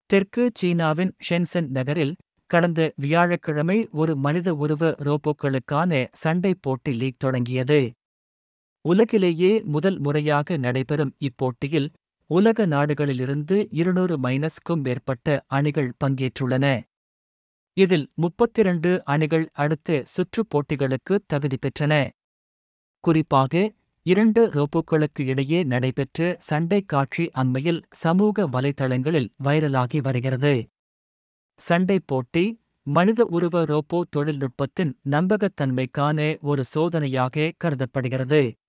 தெற்கு சீனாவின் ஷென்சென் நகரில் கடந்த வியாழக்கிழமை ஒரு மனித உருவ ரோபோக்களுக்கான சண்டை போட்டி லீக் தொடங்கியது உலகிலேயே முதல் முறையாக நடைபெறும் இப்போட்டியில் உலக நாடுகளிலிருந்து இருநூறு மைனஸ்க்கும் மேற்பட்ட அணிகள் பங்கேற்றுள்ளன இதில் முப்பத்திரண்டு அணிகள் அடுத்த சுற்று போட்டிகளுக்கு தகுதி பெற்றன குறிப்பாக இரண்டு ரோபோக்களுக்கு இடையே நடைபெற்ற சண்டை காட்சி அண்மையில் சமூக வலைதளங்களில் வைரலாகி வருகிறது சண்டை போட்டி மனித உருவ ரோபோ தொழில்நுட்பத்தின் நம்பகத்தன்மைக்கான ஒரு சோதனையாக கருதப்படுகிறது